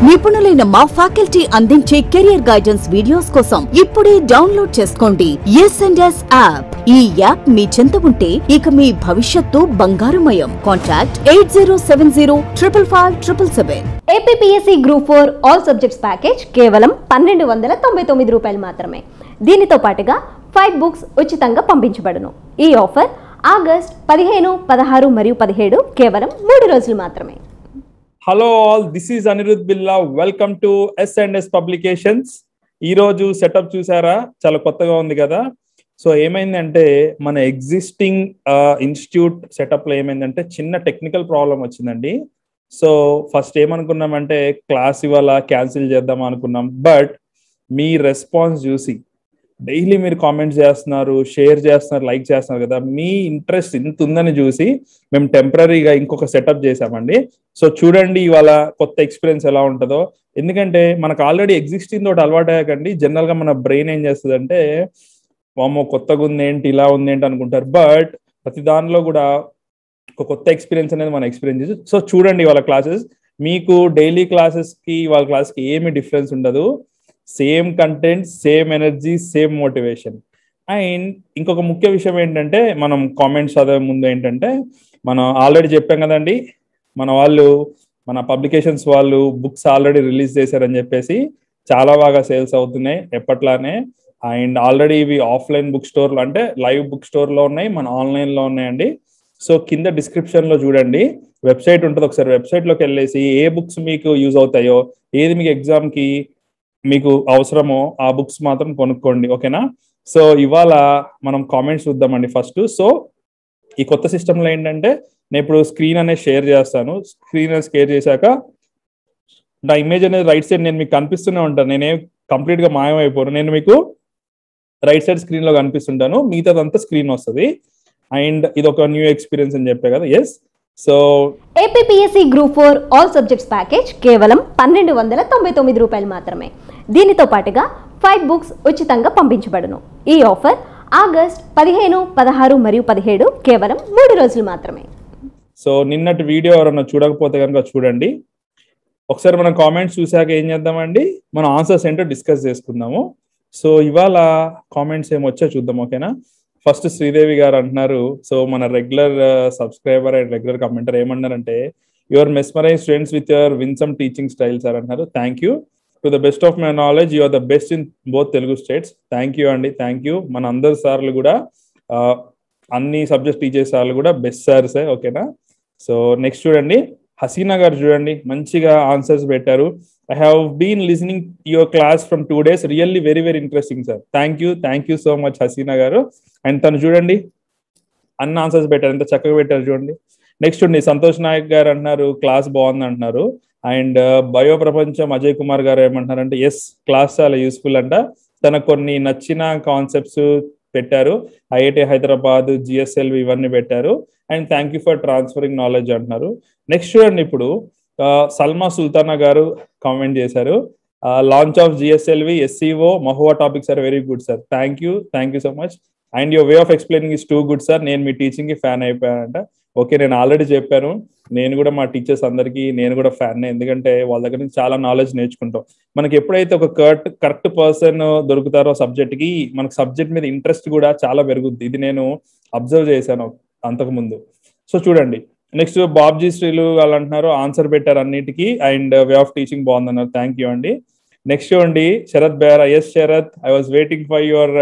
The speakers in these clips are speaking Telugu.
నిపుణులైన మా ఫ్యాకల్టీ అందించే కెరియర్ గైడెన్స్ వీడియోస్ కోసం ఇప్పుడే డౌన్లోడ్ చేసుకోండి ఎస్ అండ్ ఎస్ యాప్ ఈ యాప్ మీ చెంత ఉంటే ఇక మీ భవిష్యత్తు బంగారుమయం contact eight zero seven zero triple five triple seven APPSC group four all subjects package కేవలం పన్నెండు వందల తొంభై తొమ్మిది రూపాయలు మాత్రమే దీనితో పాటుగా ఫైవ్ బుక్స్ ఉచితంగా పంపించబడును ఈ ఆఫర్ ఆగస్ట్ పదిహేను పదహారు మరియు పదిహేడు కేవలం మూడు రోజులు మాత్రమే hello all this is Anirudh Billa welcome to S and S publications ఈ రోజు సెటప్ చూసారా చాలా కొత్తగా ఉంది కదా సో ఏమైందంటే మన ఎగ్జిస్టింగ్ ఇన్స్టిట్యూట్ సెటప్ లో ఏమైందంటే చిన్న టెక్నికల్ ప్రాబ్లం వచ్చిందండి సో ఫస్ట్ ఏమనుకున్నామంటే క్లాస్ ఇవాళ క్యాన్సిల్ చేద్దాం అనుకున్నాం బట్ మీ రెస్పాన్స్ చూసి డైలీ మీరు కామెంట్స్ చేస్తున్నారు షేర్ చేస్తున్నారు లైక్ చేస్తున్నారు కదా మీ ఇంట్రెస్ట్ ఇంత ఉందని చూసి మేము టెంపరీగా ఇంకొక సెటప్ చేసామండి సో చూడండి ఇవాళ కొత్త ఎక్స్పీరియన్స్ ఎలా ఉంటుందో ఎందుకంటే మనకు ఆల్రెడీ ఎగ్జిస్టింగ్ తోటి అలవాటు అయ్యాకండి జనరల్ గా మన బ్రెయిన్ ఏం చేస్తుంది అంటే వామో కొత్తగా ఉంది ఏంటి ఇలా ఉంది ఏంటి అనుకుంటారు బట్ ప్రతి దానిలో కూడా ఒక కొత్త ఎక్స్పీరియన్స్ అనేది మనం ఎక్స్పీరియన్స్ చేసి సో చూడండి వాళ్ళ క్లాసెస్ మీకు డైలీ క్లాసెస్ కి వాళ్ళ క్లాస్ కి ఏమి డిఫరెన్స్ ఉండదు same content same energy same motivation and ఇంకొక ముఖ్య విషయం ఏంటంటే మనం కామెంట్స్ చదివే ముందు ఏంటంటే మనం ఆల్రెడీ చెప్పాం కదండి మన వాళ్ళు మన పబ్లికేషన్స్ వాళ్ళు బుక్స్ ఆల్రెడీ రిలీజ్ చేశారని చెప్పేసి చాలా బాగా సేల్స్ అవుతున్నాయి ఎప్పట్లానే అండ్ ఆల్రెడీ ఇవి ఆఫ్లైన్ బుక్ స్టోర్లు అంటే లైవ్ బుక్ స్టోర్ లో ఉన్నాయి మన ఆన్లైన్ లో ఉన్నాయండి సో కింద డిస్క్రిప్షన్ లో చూడండి వెబ్సైట్ ఉంటుంది ఒకసారి వెబ్సైట్ లోకి వెళ్ళేసి ఏ బుక్స్ మీకు యూజ్ అవుతాయో ఏది మీకు ఎగ్జామ్ కి మీకు అవసరమో ఆ బుక్స్ మాత్రం కొనుక్కోండి ఓకేనా సో ఇవాళ మనం కామెంట్స్ చూద్దామండి ఫస్ట్ సో ఈ కొత్త సిస్టంలో ఏంటంటే నేను ఇప్పుడు స్క్రీన్ అనేది షేర్ చేస్తాను స్క్రీన్ అనేది షేర్ చేశాక నా ఇమేజ్ అనేది రైట్ సైడ్ నేను మీకు కనిపిస్తూనే ఉంటాను నేనేం కంప్లీట్ గా మాయమైపోను నేను మీకు రైట్ సైడ్ స్క్రీన్ లో కనిపిస్తుంటాను మిగతాదంతా స్క్రీన్ వస్తుంది అండ్ ఇది ఒక న్యూ ఎక్స్పీరియన్స్ అని చెప్పే కదా yes so APPSC group four all subjects package కేవలం పన్నెండు వందల తొంభై తొమ్మిది రూపాయలు మాత్రమే దీనితో పాటుగా ఫైవ్ బుక్స్ ఉచితంగా పంపించబడును ఈ ఆఫర్ ఆగస్ట్ పదిహేను పదహారు మరియు పదిహేడు కేవలం మూడు రోజులు మాత్రమే సో నిన్నటి వీడియో ఎవరన్నా చూడకపోతే కనుక చూడండి ఒకసారి మనం కామెంట్స్ చూసాక ఏం చేద్దామండి మనం ఆన్సర్స్ ఏంటో డిస్కస్ చేసుకుందాము సో ఇవాళ కామెంట్స్ ఏమొచ్చో చూద్దాం ఓకేనా ఫస్ట్ శ్రీదేవి గారు అంటున్నారు సో మన regular subscriber and regular commenter ఏమన్నారంటే your mesmerize students with your winsome teaching style sir అంటున్నారు thank you to the best of my knowledge you are the best in both Telugu states thank you అండి థ్యాంక్ యూ మన అందరు సార్లు కూడా ఆ, అన్ని సబ్జెక్ట్ టీచర్ సార్లు కూడా బెస్ట్ సార్సే ఓకేనా సో నెక్స్ట్ చూడండి హసీనా గారు చూడండి మంచిగా ఆన్సర్స్ పెట్టారు I have been listening your class from two days really very very interesting sir thank you thank you so much Haseena గారు అండ్ తను చూడండి అన్ని ఆన్సర్స్ పెట్టారు ఎంత చక్కగా పెట్టారు చూడండి నెక్స్ట్ చూడండి సంతోష్ నాయక్ గారు అంటున్నారు క్లాస్ బాగుంది అంటున్నారు అండ్ బయో ప్రపంచం అజయ్ కుమార్ గారు ఏమంటున్నారంటే ఎస్ క్లాస్ చాలా యూస్ఫుల్ అంట తనకు కొన్ని నచ్చిన కాన్సెప్ట్స్ పెట్టారు ఐఐటి హైదరాబాద్ జిఎస్ఎల్ ఇవన్నీ పెట్టారు and thank you for transferring knowledge అంటున్నారు నెక్స్ట్ చూడండి ఇప్పుడు ఆ, సల్మా సుల్తానా గారు కామెంట్ చేశారు launch of GSLV SCO mahua topics are very good sir thank you thank you so much and your way of explaining is too good sir నేను మీ టీచింగ్ కి ఫ్యాన్ అయిపోయానంట ఓకే నేను ఆల్రెడీ చెప్పాను నేను కూడా మా టీచర్స్ అందరికీ నేను కూడా ఫ్యాన్ ఎందుకంటే వాళ్ళ దగ్గర నుంచి చాలా నాలెడ్జ్ నేర్చుకుంటాం మనకి ఎప్పుడైతే ఒక కరెక్ట్ కరెక్ట్ పర్సన్ దొరుకుతారో సబ్జెక్ట్ కి మనకు సబ్జెక్ట్ మీద ఇంట్రెస్ట్ కూడా చాలా పెరుగుద్ది ఇది నేను అబ్జర్వ్ చేశాను అంతకు ముందు సో చూడండి నెక్స్ట్ బాబ్జీ శ్రీలు వాళ్ళు అంటున్నారు ఆన్సర్ పెట్టారు అన్నిటికీ అండ్ వే ఆఫ్ టీచింగ్ బాగుందన్నారు థ్యాంక్ యూ అండి నెక్స్ట్ చూడండి Sarath Bera yes Sarath I was waiting for your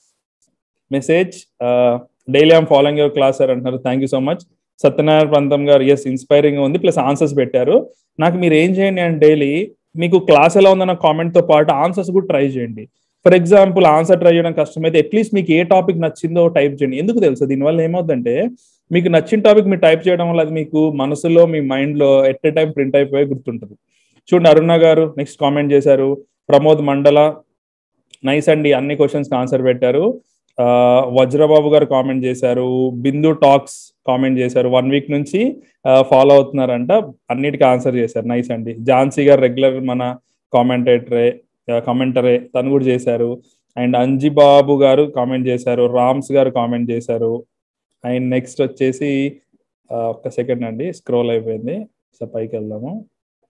message daily I'm following your class sir అంటున్నారు thank you so much Satyanarayana Pantham గారు ఎస్ ఇన్స్పైరింగ్ ఉంది ప్లస్ ఆన్సర్స్ పెట్టారు నాకు మీరు ఏం చేయండి అంటే డైలీ మీకు క్లాస్ ఎలా ఉందన్న కామెంట్ తో పాటు ఆన్సర్స్ కూడా ట్రై చేయండి ఫర్ ఎగ్జాంపుల్ ఆన్సర్ ట్రై చేయడం కష్టమైతే అట్లీస్ట్ మీకు ఏ టాపిక్ నచ్చిందో టైప్ చేయండి ఎందుకు తెలుసు దీనివల్ల ఏమవుతుందంటే మీకు నచ్చిన టాపిక్ మీరు టైప్ చేయడం వల్ల అది మీకు మనసులో మీ మైండ్ లో ఎట్ ఎ టైం ప్రింట్ అయిపోయి గుర్తుంటుంది చూడండి అరుణ గారు నెక్స్ట్ కామెంట్ చేశారు ప్రమోద్ మండల నైస్ అండి అన్ని క్వశ్చన్స్ ఆన్సర్ పెట్టారు ఆ, వజ్రబాబు గారు కామెంట్ చేశారు బిందు టాక్స్ కామెంట్ చేశారు వన్ వీక్ నుంచి ఫాలో అవుతున్నారంట అన్నిటికీ ఆన్సర్ చేశారు నైస్ అండి ఝాన్సీ గారు రెగ్యులర్ మన కామెంటేటరే కామెంటరే తను కూడా చేశారు అండ్ అంజిబాబు గారు కామెంట్ చేశారు రామ్స్ గారు కామెంట్ చేశారు అండ్ నెక్స్ట్ వచ్చేసి ఆ, ఒక్క సెకండ్ అండి స్క్రోల్ అయిపోయింది సో పైకి వెళ్దాము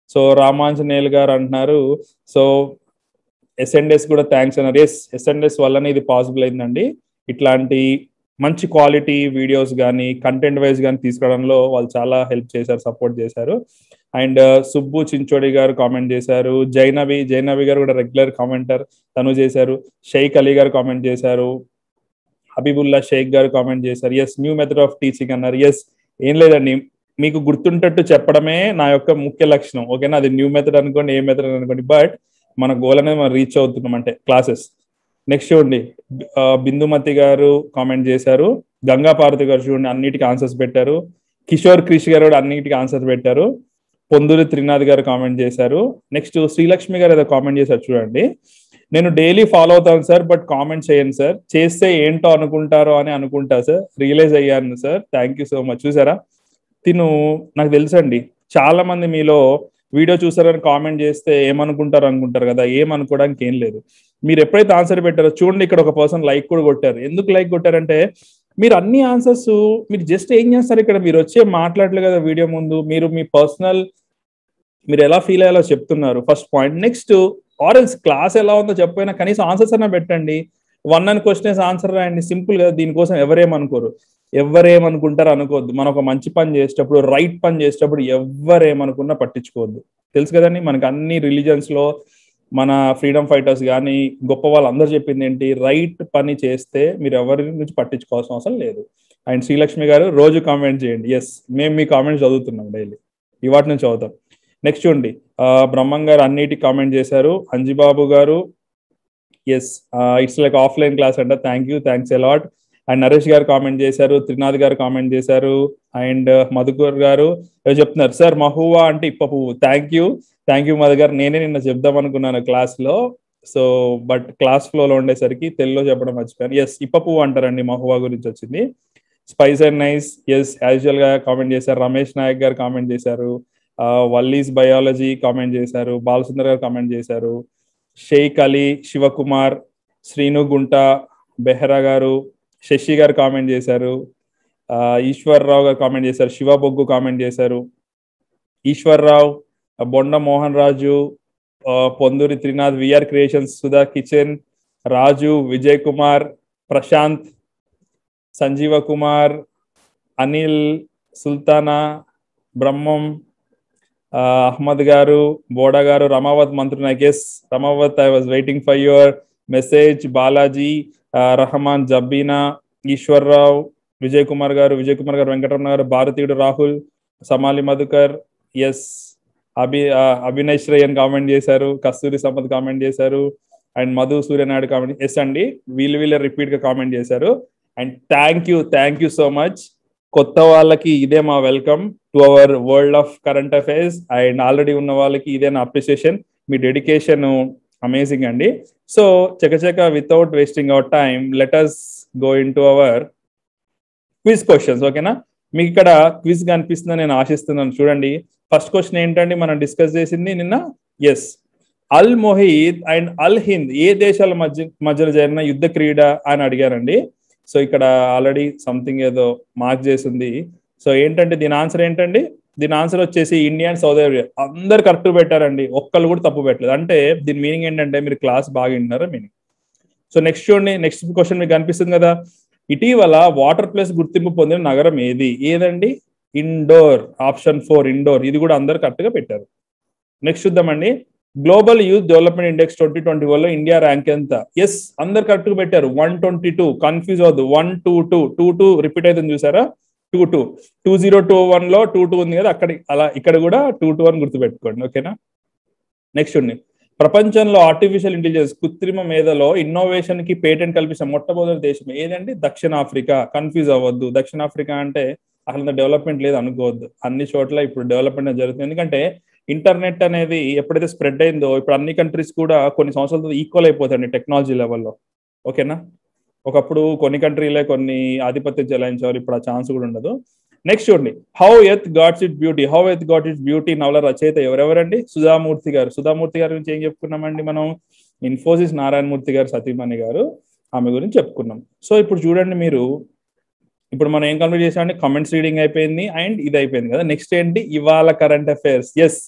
సో రామాంజనేయులు గారు అంటున్నారు సో ఎస్ఎన్డెస్ కూడా థ్యాంక్స్ అన్నారు ఎస్ ఎస్ఎన్డెస్ వల్లనే ఇది పాసిబుల్ అయిందండి ఇట్లాంటి మంచి క్వాలిటీ వీడియోస్ కానీ కంటెంట్ వైజ్ కానీ తీసుకురావడంలో వాళ్ళు చాలా హెల్ప్ చేశారు సపోర్ట్ చేశారు అండ్ సుబ్బు చించోడి గారు కామెంట్ చేశారు జైనవి జైనవి గారు కూడా రెగ్యులర్ కామెంటర్ తను చేశారు షేక్ అలీ గారు కామెంట్ చేశారు హబీబుల్లా షేక్ గారు కామెంట్ చేశారు yes new method of teaching అన్నారు ఎస్ ఏం లేదండి మీకు గుర్తుంటట్టు చెప్పడమే నా యొక్క ముఖ్య లక్షణం ఓకేనా అది న్యూ మెథడ్ అనుకోండి ఏ మెథడ్ అనుకోండి బట్ మన గోల్ అనేది మనం రీచ్ అవుతున్నాం అంటే క్లాసెస్ నెక్స్ట్ చూడండి ఆ, బిందుమతి గారు కామెంట్ చేశారు గంగా పార్వతి గారు చూడండి అన్నిటికీ ఆన్సర్స్ పెట్టారు కిషోర్ క్రిష్ గారు కూడా అన్నిటికీ ఆన్సర్స్ పెట్టారు పొందూరి త్రినాథ్ గారు కామెంట్ చేశారు నెక్స్ట్ శ్రీలక్ష్మి గారు ఏదో కామెంట్ చేశారు చూడండి నేను డైలీ ఫాలో అవుతాను సార్ బట్ కామెంట్ చేయండి సార్ చేస్తే ఏంటో అనుకుంటారో అని అనుకుంటా సార్ రియలైజ్ అయ్యాను sir thank you so much చూసారా తిను నాకు తెలుసండి చాలా మంది మీలో వీడియో చూసారని కామెంట్ చేస్తే ఏమనుకుంటారు అనుకుంటారు కదా ఏమనుకోవడానికి ఏం లేదు మీరు ఎప్పుడైతే ఆన్సర్ పెట్టారో చూడండి ఇక్కడ ఒక పర్సన్ లైక్ కూడా కొట్టారు ఎందుకు లైక్ కొట్టారంటే మీరు అన్ని ఆన్సర్స్ మీరు జస్ట్ ఏం చేస్తారు ఇక్కడ మీరు వచ్చే మాట్లాడలేదు కదా వీడియో ముందు మీరు మీ పర్సనల్ మీరు ఎలా ఫీల్ అయ్యాలో చెప్తున్నారు ఫస్ట్ పాయింట్ నెక్స్ట్ ఆరెల్స్ క్లాస్ ఎలా ఉందో చెప్పైనా కనీసం ఆన్సర్స్ అన్నా పెట్టండి వన్ అని క్వశ్చన్స్ ఆన్సర్ రాయండి సింపుల్ గా దీనికోసం ఎవరేమనుకోరు ఎవరేమనుకుంటారో అనుకోవద్దు మనం ఒక మంచి పని చేసేటప్పుడు రైట్ పని చేసేటప్పుడు ఎవరేమనుకున్నా పట్టించుకోవద్దు తెలుసు కదండి మనకి అన్ని రిలీజన్స్ లో మన ఫ్రీడమ్ ఫైటర్స్ కానీ గొప్ప వాళ్ళందరూ చెప్పింది ఏంటి రైట్ పని చేస్తే మీరు ఎవరి నుంచి పట్టించుకోవాల్సిన అవసరం లేదు అండ్ శ్రీలక్ష్మి గారు రోజు కామెంట్ చేయండి ఎస్ మేము మీ కామెంట్స్ చదువుతున్నాం డైలీ ఇవాటి నుంచి చదువుతాం నెక్స్ట్ చూడండి ఆ, బ్రహ్మం గారు అన్నిటి కామెంట్ చేశారు అంజిబాబు గారు yes it's like offline class అంట thank you thanks a lot and Naresh గారు కామెంట్ చేశారు త్రినాథ్ గారు కామెంట్ చేశారు అండ్ మధుకర్ గారు ఏదో చెప్తున్నారు సార్ మహువా అంటే ఇప్ప పువ్వు thank you thank you Madhu గారు నేనే నిన్న చెప్దాం అనుకున్నాను క్లాస్ లో సో బట్ క్లాస్ ఫ్లో లో ఉండేసరికి తెలుగులో చెప్పడం మర్చిపోయాను ఎస్ ఇప్ప పువ్వు అంటారండి మహువా గురించి వచ్చింది spice and nice yes usual గా కామెంట్ చేశారు రమేష్ నాయక్ గారు కామెంట్ చేశారు వల్లీస్ బయాలజీ కామెంట్ చేశారు బాలసుందర్ గారు కామెంట్ చేశారు షేక్ అలీ శివకుమార్ శ్రీను గుంట బెహ్రా గారు శశి గారు కామెంట్ చేశారు ఆ, ఈశ్వర్రావు గారు కామెంట్ చేశారు శివ బొగ్గు కామెంట్ చేశారు ఈశ్వర్రావు బొండ మోహన్ రాజు ఆ, Ponduri Trinath VR creations Sudha kitchen Raju Vijay Kumar Prashanth Sanjeeva Kumar Anil Sultana Brahmam ఆ, అహ్మద్ గారు బోడా గారు Ramavath Mantri I guess Ramavath I was waiting for your message Balaji ఆ, రహమాన్ జబ్బీనా ఈశ్వర్రావు విజయ్ కుమార్ గారు విజయ్ కుమార్ గారు వెంకటరమణ గారు భారతీయుడు రాహుల్ సమాలి మధుకర్ ఎస్ అభి ఆ, అభినయ్ శ్రేయన్ కామెంట్ చేశారు కస్తూరి సంపత్ కామెంట్ చేశారు and Madhu Suryanaidu comment yes అండి వీళ్ళు వీళ్ళే రిపీట్ గా కామెంట్ చేశారు and thank you thank you so much కొత్త వాళ్ళకి ఇదే మా welcome to our world of current affairs and already ఉన్న వాళ్ళకి ఇదే నా అప్రిసియేషన్ మీ డెడికేషన్ అమేజింగ్ అండి సో చకచక without wasting our time let us go in to our quiz questions ఓకేనా మీకు ఇక్కడ క్విజ్ కనిపిస్తుందని నేను ఆశిస్తున్నాను చూడండి ఫస్ట్ క్వశ్చన్ ఏంటండి మనం డిస్కస్ చేసింది నిన్న yes Al Mohed and Al Hind ఏ దేశాల మధ్య మధ్యలో జరిగిన యుద్ధ క్రీడ అని అడిగారండి సో ఇక్కడ ఆల్రెడీ సంథింగ్ ఏదో మార్క్ చేసింది సో ఏంటంటే దీని ఆన్సర్ ఏంటండి దీని ఆన్సర్ వచ్చేసి ఇండియా అండ్ సౌదీ అరేబియా అందరు కరెక్ట్ పెట్టారండి ఒక్కళ్ళు కూడా తప్పు పెట్టలేదు అంటే దీని మీనింగ్ ఏంటంటే మీరు క్లాస్ బాగా వింటున్నారా మీనింగ్ సో నెక్స్ట్ చూడండి నెక్స్ట్ క్వశ్చన్ మీకు కనిపిస్తుంది కదా ఇటీవల వాటర్ ప్లేస్ గుర్తింపు పొందిన నగరం ఏది ఏదండి ఇండోర్ ఆప్షన్ ఫోర్ ఇండోర్ ఇది కూడా అందరు కరెక్ట్ గా పెట్టారు నెక్స్ట్ చూద్దామండి global youth development index twenty twenty one లో ఇండియా ర్యాంక్ ఎంత ఎస్ అందరు కరెక్ట్ గా పెట్టారు వన్ ట్వంటీ టూ కన్ఫ్యూజ్ అవద్దు one two two two two repeat అవుతుంది చూసారా two two two zero two one లో టూ టూ ఉంది కదా అక్కడ అలా ఇక్కడ కూడా టూ టూ వన్ గుర్తుపెట్టుకోండి ఓకేనా నెక్స్ట్ ఉంది ప్రపంచంలో ఆర్టిఫిషియల్ ఇంటెలిజెన్స్ కృత్రిమ మేధలో ఇన్నోవేషన్ కి పేటెంట్ కల్పించిన మొట్టమొదటి దేశం ఏదండి దక్షిణాఫ్రికా కన్ఫ్యూజ్ అవ్వద్దు దక్షిణాఫ్రికా అంటే అసలు డెవలప్మెంట్ లేదు అనుకోవద్దు అన్ని చోట్ల ఇప్పుడు డెవలప్మెంట్ జరుగుతుంది ఎందుకంటే ఇంటర్నెట్ అనేది ఎప్పుడైతే స్ప్రెడ్ అయిందో ఇప్పుడు అన్ని కంట్రీస్ కూడా కొన్ని సంవత్సరాలతో ఈక్వల్ అయిపోతాయండి టెక్నాలజీ లెవెల్లో ఓకేనా ఒకప్పుడు కొన్ని కంట్రీలే కొన్ని ఆధిపత్యం చెలాయించేవారు ఇప్పుడు ఆ ఛాన్స్ కూడా ఉండదు నెక్స్ట్ చూడండి how earth gods it beauty how earth got it beauty నవల రచయిత ఎవరెవరండి సుధామూర్తి గారు సుధామూర్తి గారి గురించి ఏం చెప్పుకున్నామండి మనం ఇన్ఫోసిస్ నారాయణమూర్తి గారు సతీమణి గారు ఆమె గురించి చెప్పుకున్నాం సో ఇప్పుడు చూడండి మీరు ఇప్పుడు మనం ఏం కంప్లీట్ చేసామంటే కమెంట్స్ రీడింగ్ అయిపోయింది అండ్ ఇది అయిపోయింది కదా నెక్స్ట్ ఏంటి ఇవాళ కరెంట్ అఫైర్స్ ఎస్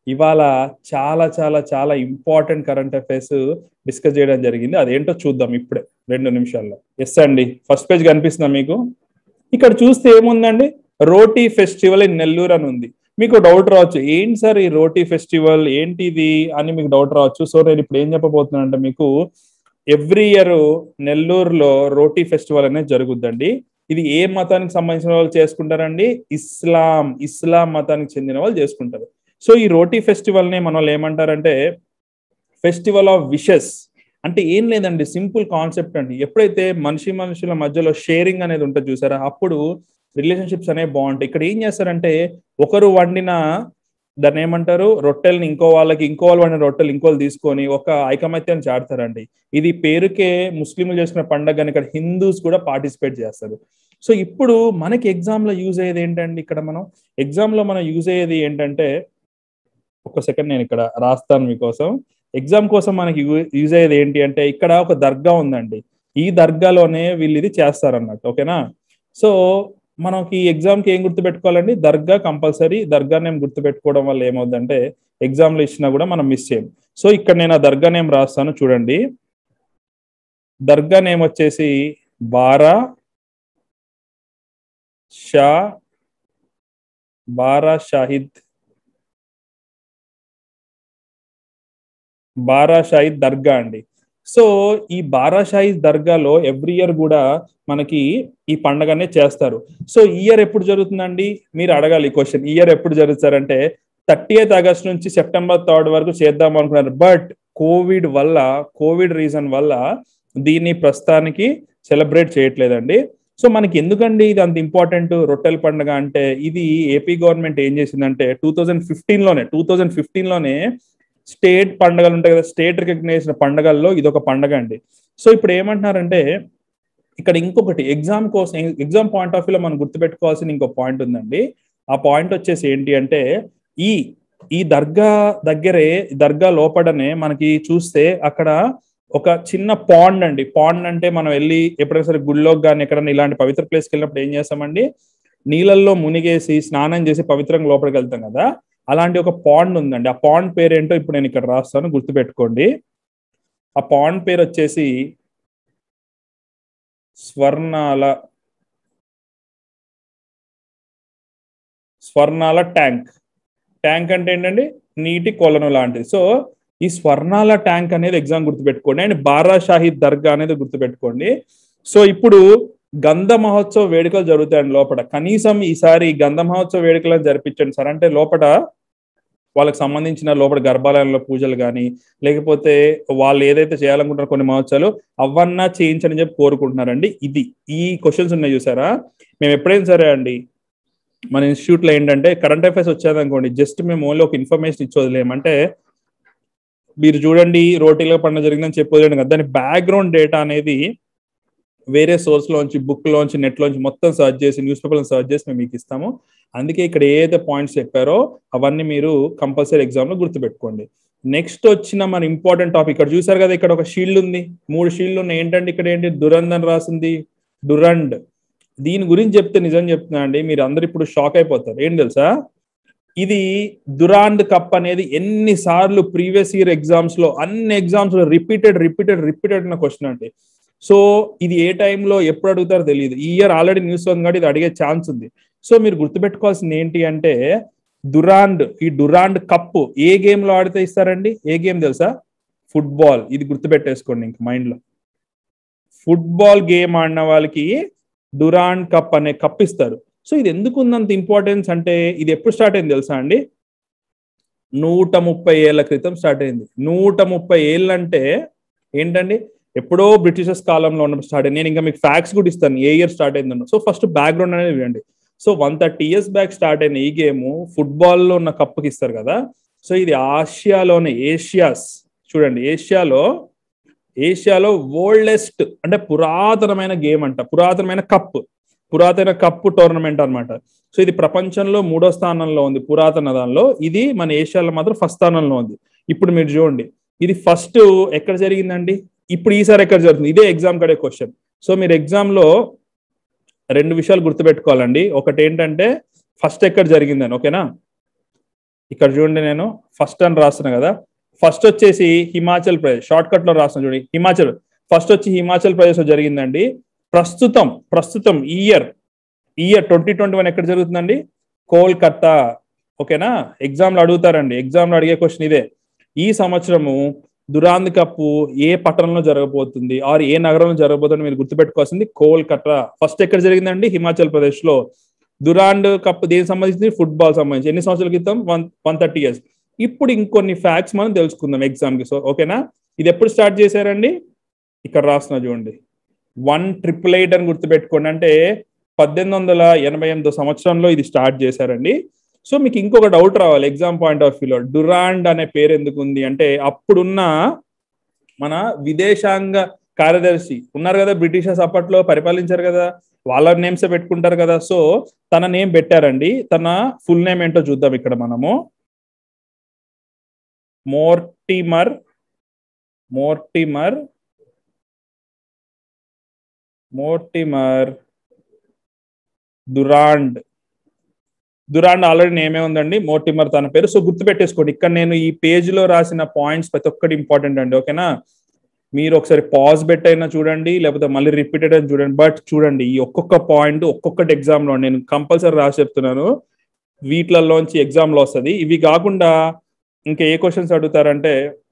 ఇవాళ చాలా చాలా చాలా ఇంపార్టెంట్ కరెంట్ అఫైర్స్ డిస్కస్ చేయడం జరిగింది అదేంటో చూద్దాం ఇప్పుడే రెండు నిమిషాల్లో ఎస్ అండి ఫస్ట్ పేజ్ కనిపిస్తుందా మీకు ఇక్కడ చూస్తే ఏముందండి రోటీ ఫెస్టివల్ ఇన్ నెల్లూరు అని ఉంది మీకు డౌట్ రావచ్చు ఏంటి సార్ ఈ రోటీ ఫెస్టివల్ ఏంటిది అని మీకు డౌట్ రావచ్చు సో నేను ఇప్పుడు ఏం చెప్పబోతున్నానంటే మీకు ఎవ్రీ ఇయర్ నెల్లూరులో రోటీ ఫెస్టివల్ అనేది జరుగుద్దండి ఇది ఏ మతానికి సంబంధించిన వాళ్ళు చేసుకుంటారండి ఇస్లాం ఇస్లాం మతానికి చెందిన వాళ్ళు చేసుకుంటారు సో ఈ రోటీ ఫెస్టివల్ ని మన వాళ్ళు ఏమంటారంటే ఫెస్టివల్ ఆఫ్ విషెస్ అంటే ఏం లేదండి సింపుల్ కాన్సెప్ట్ అండి ఎప్పుడైతే మనిషి మనుషుల మధ్యలో షేరింగ్ అనేది ఉంటుంది చూసారా అప్పుడు రిలేషన్షిప్స్ అనేవి బాగుంటాయి ఇక్కడ ఏం చేస్తారంటే ఒకరు వండిన దాన్ని ఏమంటారు రొట్టెల్ని ఇంకో వాళ్ళకి ఇంకో వాళ్ళు వండిన రొట్టెలు ఇంకో వాళ్ళు తీసుకొని ఒక ఐకమత్యాన్ని చాడతారండి ఇది పేరుకే ముస్లింలు చేసుకున్న పండగ అని ఇక్కడ హిందూస్ కూడా పార్టిసిపేట్ చేస్తారు సో ఇప్పుడు మనకి ఎగ్జామ్ లో యూజ్ అయ్యేది ఏంటండి ఇక్కడ మనం ఎగ్జామ్ లో మనం యూజ్ అయ్యేది ఏంటంటే ఒక సెకండ్ నేను ఇక్కడ రాస్తాను మీకోసం ఎగ్జామ్ కోసం మనకి యూజ్ అయ్యేది ఏంటి అంటే ఇక్కడ ఒక దర్గా ఉందండి ఈ దర్గాలోనే వీళ్ళు ఇది చేస్తారన్నట్టు ఓకేనా సో మనకి ఎగ్జామ్ కి ఏం గుర్తుపెట్టుకోవాలండి దర్గా కంపల్సరీ దర్గా నేమ్ గుర్తుపెట్టుకోవడం వల్ల ఏమవుతుందంటే ఎగ్జామ్ లో ఇచ్చినా కూడా మనం మిస్ చేయం సో ఇక్కడ నేను ఆ దర్గా నేమ్ రాస్తాను చూడండి దర్గా నేమ్ వచ్చేసి బారా షా బారా షాహిద్ బారా షాహిద్ దర్గా అండి సో ఈ బారా షాహిద్ దర్గాలో ఎవ్రీ ఇయర్ కూడా మనకి ఈ పండగనే చేస్తారు సో ఈ ఇయర్ ఎప్పుడు జరుగుతుందండి మీరు అడగాలి ఈ క్వశ్చన్ ఇయర్ ఎప్పుడు జరుగుతారంటే థర్టీ ఎయిత్ ఆగస్ట్ నుంచి సెప్టెంబర్ థర్డ్ వరకు చేద్దాం అనుకున్నారు బట్ కోవిడ్ వల్ల కోవిడ్ రీజన్ వల్ల దీన్ని ప్రస్తుతానికి సెలబ్రేట్ చేయట్లేదండి సో మనకి ఎందుకండి ఇది అంత ఇంపార్టెంట్ రొట్టెల పండుగ అంటే ఇది ఏపీ గవర్నమెంట్ ఏం చేసిందంటే టూ థౌజండ్ ఫిఫ్టీన్ లోనే టూ థౌజండ్ ఫిఫ్టీన్ లోనే స్టేట్ పండుగలు ఉంటాయి కదా స్టేట్ రికగ్నైజ్ పండుగల్లో ఇది ఒక పండుగ అండి సో ఇప్పుడు ఏమంటున్నారంటే ఇక్కడ ఇంకొకటి ఎగ్జామ్ కోసం ఎగ్జామ్ పాయింట్ ఆఫ్ వ్యూలో మనం గుర్తుపెట్టుకోవాల్సిన ఇంకో పాయింట్ ఉందండి ఆ పాయింట్ వచ్చేసి ఏంటి అంటే ఈ ఈ దర్గా దగ్గరే దర్గా లోపడనే మనకి చూస్తే అక్కడ ఒక చిన్న పాండ్ అండి పాండ్ అంటే మనం వెళ్ళి ఎప్పుడైనా సరే గుళ్ళోకి కానీ ఎక్కడైనా ఇలాంటి పవిత్ర ప్లేస్కి వెళ్ళినప్పుడు ఏం చేస్తామండి నీళ్ళల్లో మునిగేసి స్నానం చేసి పవిత్రంగా లోపలికి వెళ్తాం కదా అలాంటి ఒక పాండ్ ఉందండి ఆ పాండ్ పేరు ఏంటో ఇప్పుడు నేను ఇక్కడ రాస్తాను గుర్తుపెట్టుకోండి ఆ పాండ్ పేరు వచ్చేసి స్వర్ణాల స్వర్ణాల ట్యాంక్ ట్యాంక్ అంటే ఏంటండి నీటి కొలను లాంటిది సో ఈ స్వర్ణాల ట్యాంక్ అనేది ఎగ్జామ్ గుర్తుపెట్టుకోండి అండ్ బారా షాహిద్ దర్గా అనేది గుర్తుపెట్టుకోండి సో ఇప్పుడు గంధ మహోత్సవ వేడుకలు జరుగుతాయండి లోపల కనీసం ఈసారి గంధ మహోత్సవ వేడుకలను జరిపించండి సార్ అంటే లోపల వాళ్ళకి సంబంధించిన లోపల గర్భాలయంలో పూజలు కానీ లేకపోతే వాళ్ళు ఏదైతే చేయాలనుకుంటారో కొన్ని మహోత్సవాలు అవన్నా చేయించని చెప్పి కోరుకుంటున్నారండి ఇది ఈ క్వశ్చన్స్ ఉన్నాయి చూసారా మేము ఎప్పుడైనా సరే అండి మన ఇన్స్టిట్యూట్లో ఏంటంటే కరెంట్ అఫైర్స్ వచ్చేదనుకోండి జస్ట్ మేము ఓన్లీ ఒక ఇన్ఫర్మేషన్ ఇచ్చి వదిలేమంటే మీరు చూడండి రోటీలో పండుగ జరిగిందని చెప్పొద్దండి కదా దాని బ్యాక్గ్రౌండ్ డేటా అనేది వేరే సోర్స్ లోంచి బుక్ లోంచి నెట్ లోంచి మొత్తం సర్చ్ చేసి న్యూస్ పేపర్ సర్చ్ చేసి మేము మీకు ఇస్తాము అందుకే ఇక్కడ ఏదైతే పాయింట్స్ చెప్పారో అవన్నీ మీరు కంపల్సరీ ఎగ్జామ్ లో గుర్తుపెట్టుకోండి నెక్స్ట్ వచ్చిన మన ఇంపార్టెంట్ టాపిక్ ఇక్కడ చూసారు కదా ఇక్కడ ఒక షీల్డ్ ఉంది మూడు షీల్డ్ ఉన్నాయి ఏంటంటే ఇక్కడ ఏంటి దురంద్ అని రాసింది డురండ్ దీని గురించి చెప్తే నిజం చెప్తున్నా అండి మీరు అందరు ఇప్పుడు షాక్ అయిపోతారు ఏం తెలుసా ఇది దురాండ్ కప్ అనేది ఎన్నిసార్లు ప్రీవియస్ ఇయర్ ఎగ్జామ్స్ లో అన్ని ఎగ్జామ్స్ లో రిపీటెడ్ రిపీటెడ్ రిపీటెడ్ అన్న క్వశ్చన్ అండి సో ఇది ఏ టైంలో ఎప్పుడు అడుగుతారో తెలియదు ఈ ఇయర్ ఆల్రెడీ న్యూస్ ఉంది కాబట్టి ఇది అడిగే ఛాన్స్ ఉంది సో మీరు గుర్తుపెట్టుకోవాల్సింది ఏంటి అంటే దురాండ్ ఈ డురాండ్ కప్ ఏ గేమ్ లో ఆడితే ఇస్తారండి ఏ గేమ్ తెలుసా ఫుట్బాల్ ఇది గుర్తుపెట్టేసుకోండి ఇంక మైండ్ లో ఫుట్బాల్ గేమ్ ఆడిన వాళ్ళకి డురాండ్ కప్ అనే కప్ ఇస్తారు సో ఇది ఎందుకు ఉందంత ఇంపార్టెన్స్ అంటే ఇది ఎప్పుడు స్టార్ట్ అయింది తెలుసా అండి నూట ముప్పై ఏళ్ల క్రితం స్టార్ట్ అయింది నూట ముప్పై ఏళ్ళు అంటే ఏంటండి ఎప్పుడో బ్రిటిషర్స్ కాలంలో ఉన్నప్పుడు స్టార్ట్ అయింది నేను ఇంకా మీకు ఫ్యాక్ట్స్ కూడా ఇస్తాను ఏ ఇయర్ స్టార్ట్ అయిందన్న సో ఫస్ట్ బ్యాక్గ్రౌండ్ అనేది వినండి so one thirty years back start అయిన ఈ గేమ్ ఫుట్బాల్లో ఉన్న కప్పుకి ఇస్తారు కదా సో ఇది ఆసియాలోనే ఏషియాస్ చూడండి ఏషియాలో ఏషియాలో ఓల్డెస్ట్ అంటే పురాతనమైన గేమ్ అంట పురాతనమైన కప్ పురాతన కప్ టోర్నమెంట్ అనమాట సో ఇది ప్రపంచంలో మూడో స్థానంలో ఉంది పురాతన దానిలో ఇది మన ఏషియాలో మాత్రం ఫస్ట్ స్థానంలో ఉంది ఇప్పుడు మీరు చూడండి ఇది ఫస్ట్ ఎక్కడ జరిగిందండి ఇప్పుడు ఈసారి ఎక్కడ జరుగుతుంది ఇదే ఎగ్జామ్ కడే క్వశ్చన్ సో మీరు ఎగ్జామ్ లో రెండు విషయాలు గుర్తుపెట్టుకోవాలండి ఒకటి ఏంటంటే ఫస్ట్ ఎక్కడ జరిగిందని ఓకేనా ఇక్కడ చూడండి నేను ఫస్ట్ అని రాస్తున్నా కదా ఫస్ట్ వచ్చేసి హిమాచల్ ప్రదేశ్ షార్ట్ కట్ లో రాస్తున్నా చూడండి హిమాచల్ ఫస్ట్ వచ్చి హిమాచల్ ప్రదేశ్ లో జరిగిందండి ప్రస్తుతం ప్రస్తుతం ఈ ఇయర్ ఈ ఇయర్ ట్వంటీ ట్వంటీ వన్ ఎక్కడ జరుగుతుందండి కోల్కత్తా ఓకేనా ఎగ్జామ్లు అడుగుతారండి ఎగ్జామ్లో అడిగే క్వశ్చన్ ఇదే ఈ సంవత్సరము దురాంద్ కప్పు ఏ పట్టణంలో జరగబోతుంది ఆర్ ఏ నగరంలో జరగబోతుంది మీరు గుర్తుపెట్టుకోవాల్సింది కోల్కత్తా ఫస్ట్ ఎక్కడ జరిగిందండి హిమాచల్ ప్రదేశ్ లో దురాండ్ కప్ దేనికి సంబంధించి ఫుట్బాల్ సంబంధించి ఎన్ని సంవత్సరాల క్రితం వన్ వన్ థర్టీ ఇయర్స్ ఇప్పుడు ఇంకొన్ని ఫ్యాక్ట్స్ మనం తెలుసుకుందాం ఎగ్జామ్ కి సో ఓకేనా ఇది ఎప్పుడు స్టార్ట్ చేశారండి ఇక్కడ రాస్తున్నా చూడండి వన్ ట్రిపుల్ ఎయిట్ అని గుర్తుపెట్టుకోండి అంటే పద్దెనిమిది వందల ఎనభై ఎనిమిదో సంవత్సరంలో ఇది స్టార్ట్ చేశారండి సో మీకు ఇంకొక డౌట్ రావాలి ఎగ్జామ్ పాయింట్ ఆఫ్ వ్యూలో డురాండ్ అనే పేరు ఎందుకు ఉంది అంటే అప్పుడున్న మన విదేశాంగ కార్యదర్శి ఉన్నారు కదా బ్రిటిషర్స్ అప్పట్లో పరిపాలించారు కదా వాళ్ళ నేమ్స్ పెట్టుకుంటారు కదా సో తన నేమ్ పెట్టారండి తన ఫుల్ నేమ్ ఏంటో చూద్దాం ఇక్కడ మనము Mortimer Mortimer Mortimer Durand Durand already నేమే ఉందండి మోర్టిమర్ తన పేరు సో గుర్తు పెట్టేసుకోండి ఇక్కడ నేను ఈ పేజ్ లో రాసిన పాయింట్స్ ప్రతి ఒక్కటి ఇంపార్టెంట్ అండి ఓకేనా మీరు ఒకసారి పాజ్ పెట్టైనా చూడండి లేకపోతే మళ్ళీ రిపీటెడ్ అయినా చూడండి బట్ చూడండి ఈ ఒక్కొక్క పాయింట్ ఒక్కొక్కటి ఎగ్జామ్ లో నేను కంపల్సరీ రాసి చెప్తున్నాను వీటిలలోంచి ఎగ్జామ్ లో వస్తుంది ఇవి కాకుండా ఇంకా ఏ క్వశ్చన్స్ అడుగుతారంటే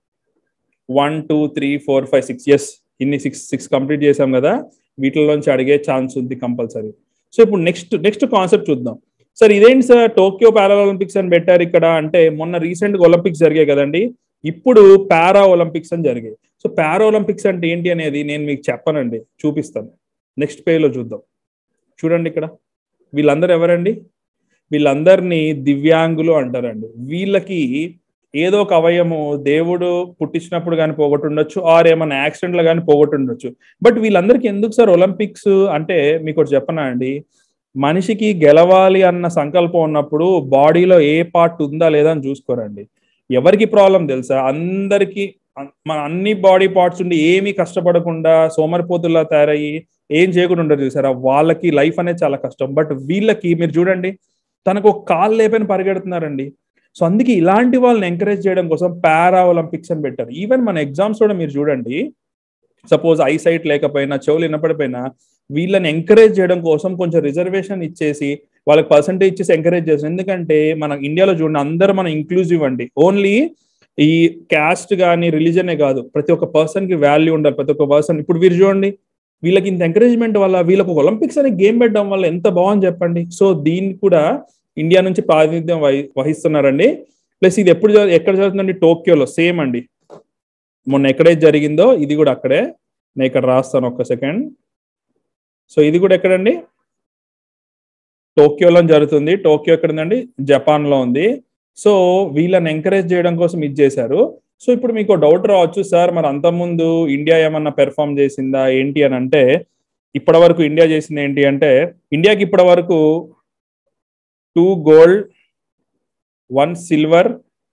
one two three four five six yes ఇన్ని సిక్స్ సిక్స్ కంప్లీట్ చేసాం కదా వీటిలోంచి అడిగే ఛాన్స్ ఉంది కంపల్సరీ సో ఇప్పుడు నెక్స్ట్ నెక్స్ట్ కాన్సెప్ట్ చూద్దాం సార్ ఇదేంటి సార్ టోక్యో పారా ఒలింపిక్స్ అని పెట్టారు ఇక్కడ అంటే మొన్న రీసెంట్ గా ఒలింపిక్స్ జరిగాయి కదండి ఇప్పుడు పారా ఒలింపిక్స్ అని జరిగాయి సో పారా ఒలింపిక్స్ అంటే ఏంటి అనేది నేను మీకు చెప్పనండి చూపిస్తాను నెక్స్ట్ పేజ్లో చూద్దాం చూడండి ఇక్కడ వీళ్ళందరూ ఎవరండి వీళ్ళందరినీ దివ్యాంగులు అంటారండి వీళ్ళకి ఏదో ఒక అవయము దేవుడు పుట్టించినప్పుడు కానీ పోగొట్టుండొచ్చు ఆర్ ఏమైనా యాక్సిడెంట్ లో కానీ పోగొట్టుండొచ్చు బట్ వీళ్ళందరికీ ఎందుకు సార్ ఒలింపిక్స్ అంటే మీకు ఒకటి చెప్పనా అండి మనిషికి గెలవాలి అన్న సంకల్పం ఉన్నప్పుడు బాడీలో ఏ పార్ట్ ఉందా లేదా అని చూసుకోరండి ఎవరికి ప్రాబ్లం తెలుసా అందరికి మన అన్ని బాడీ పార్ట్స్ ఉండి ఏమీ కష్టపడకుండా సోమరిపోతుల్లా తయారయ్యి ఏం చేయకుండా ఉండరు చూసారా వాళ్ళకి లైఫ్ అనేది చాలా కష్టం బట్ వీళ్ళకి మీరు చూడండి తనకు ఒక కాలు లేపని పరిగెడుతున్నారండి సో అందుకే ఇలాంటి వాళ్ళని ఎంకరేజ్ చేయడం కోసం పారా ఒలింపిక్స్ అని పెట్టారు ఈవెన్ మన ఎగ్జామ్స్ కూడా మీరు చూడండి సపోజ్ ఐ సైట్ లేకపోయినా చెవులు వినపడిపోయినా వీళ్ళని ఎంకరేజ్ చేయడం కోసం కొంచెం రిజర్వేషన్ ఇచ్చేసి వాళ్ళకి పర్సంటేజ్ ఇచ్చేసి ఎంకరేజ్ చేస్తారు ఎందుకంటే మన ఇండియాలో చూడండి అందరూ మనం ఇంక్లూజివ్ అండి ఓన్లీ ఈ క్యాస్ట్ కానీ రిలీజనే కాదు ప్రతి ఒక్క పర్సన్ కి వాల్యూ ఉండాలి ప్రతి ఒక్క పర్సన్ ఇప్పుడు వీరు చూడండి వీళ్ళకి ఇంత ఎంకరేజ్మెంట్ వల్ల వీళ్ళకి ఒక ఒలింపిక్స్ అనే గేమ్ పెట్టడం వల్ల ఎంత బాగుంది చెప్పండి సో దీన్ని కూడా ఇండియా నుంచి ప్రాతినిధ్యం వహి వహిస్తున్నారండి ప్లస్ ఇది ఎప్పుడు ఎక్కడ జరుగుతుందండి టోక్యోలో సేమ్ అండి మొన్న ఎక్కడైతే జరిగిందో ఇది కూడా అక్కడే నేను ఇక్కడ రాస్తాను ఒక్క సెకండ్ సో ఇది కూడా ఎక్కడండి టోక్యోలో జరుగుతుంది టోక్యో ఎక్కడుందండి జపాన్ లో ఉంది సో వీళ్ళని ఎంకరేజ్ చేయడం కోసం ఇది చేశారు సో ఇప్పుడు మీకు డౌట్ రావచ్చు సార్ మరి అంతకుముందు ఇండియా ఏమన్నా పెర్ఫామ్ చేసిందా ఏంటి అని అంటే ఇప్పటి వరకు ఇండియా చేసింది ఏంటి అంటే ఇండియాకి ఇప్పటి వరకు two gold one silver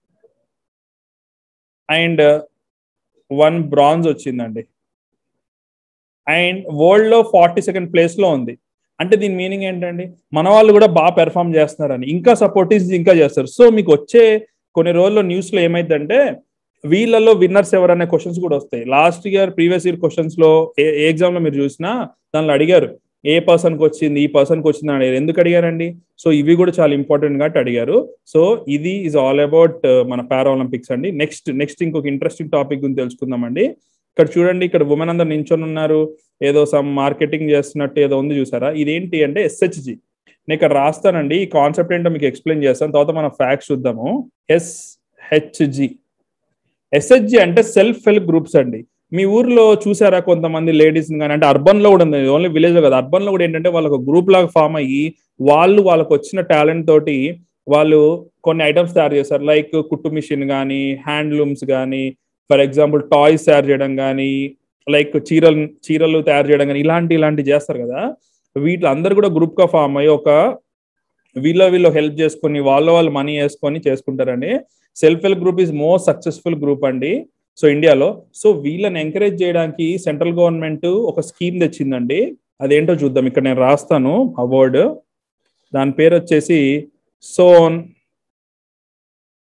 and one bronze వచ్చిందండి అండ్ వరల్డ్ లో ఫార్టీ సెకండ్ ప్లేస్ లో ఉంది అంటే దీని మీనింగ్ ఏంటండి మన వాళ్ళు కూడా బాగా పెర్ఫామ్ చేస్తున్నారని ఇంకా సపోర్ట్ ఇంకా చేస్తారు సో మీకు వచ్చే కొన్ని రోజుల్లో న్యూస్ లో ఏమైందంటే వీళ్ళలో విన్నర్స్ ఎవరనే క్వశ్చన్స్ కూడా వస్తాయి last year previous year questions లో ఏ ఎగ్జామ్ లో మీరు చూసినా దానిలో అడిగారు ఏ పర్సన్ కి వచ్చింది ఈ పర్సన్ కి వచ్చింది అడిగారు ఎందుకు అడిగారండి సో ఇవి కూడా చాలా ఇంపార్టెంట్ గా అడిగారు సో ఇది ఈజ్ ఆల్ అబౌట్ మన పారా ఒలింపిక్స్ అండి నెక్స్ట్ నెక్స్ట్ ఇంకొక ఇంట్రెస్టింగ్ టాపిక్ గురించి తెలుసుకుందామండి ఇక్కడ చూడండి ఇక్కడ ఉమెన్ అందరు నించొని ఉన్నారు ఏదో సమ్ మార్కెటింగ్ చేస్తున్నట్టు ఏదో ఉంది చూసారా ఇదేంటి అంటే ఎస్హెచ్జి నేను ఇక్కడ రాస్తానండి ఈ కాన్సెప్ట్ ఏంటో మీకు ఎక్స్ప్లెయిన్ చేస్తాను తర్వాత మనం ఫ్యాక్ట్స్ చూద్దాము ఎస్హెచ్జి ఎస్హెచ్జి అంటే సెల్ఫ్ హెల్ప్ గ్రూప్స్ అండి మీ ఊర్లో చూసారా కొంతమంది లేడీస్ కానీ అంటే అర్బన్ లో కూడా ఉంది ఓన్లీ విలేజ్ లో కదా అర్బన్ లో కూడా ఏంటంటే వాళ్ళకి గ్రూప్ లాగా ఫామ్ అయ్యి వాళ్ళు వాళ్ళకి వచ్చిన టాలెంట్ తోటి వాళ్ళు కొన్ని ఐటమ్స్ తయారు చేస్తారు లైక్ కుట్టు మిషన్ కానీ హ్యాండ్లూమ్స్ కానీ ఫర్ ఎగ్జాంపుల్ టాయ్స్ తయారు చేయడం కానీ లైక్ చీరలు చీరలు తయారు చేయడం కానీ ఇలాంటి ఇలాంటి చేస్తారు కదా వీటిలో అందరు కూడా గ్రూప్ గా ఫామ్ అయ్యి ఒక వీళ్ళ వీళ్ళు హెల్ప్ చేసుకొని వాళ్ళ వాళ్ళు మనీ వేసుకొని చేసుకుంటారండి self help group is most successful group అండి సో ఇండియాలో సో వీళ్ళని ఎంకరేజ్ చేయడానికి సెంట్రల్ గవర్నమెంట్ ఒక స్కీమ్ తెచ్చిందండి అదేంటో చూద్దాం ఇక్కడ నేను రాస్తాను అవార్డు దాని పేరు వచ్చేసి సోన్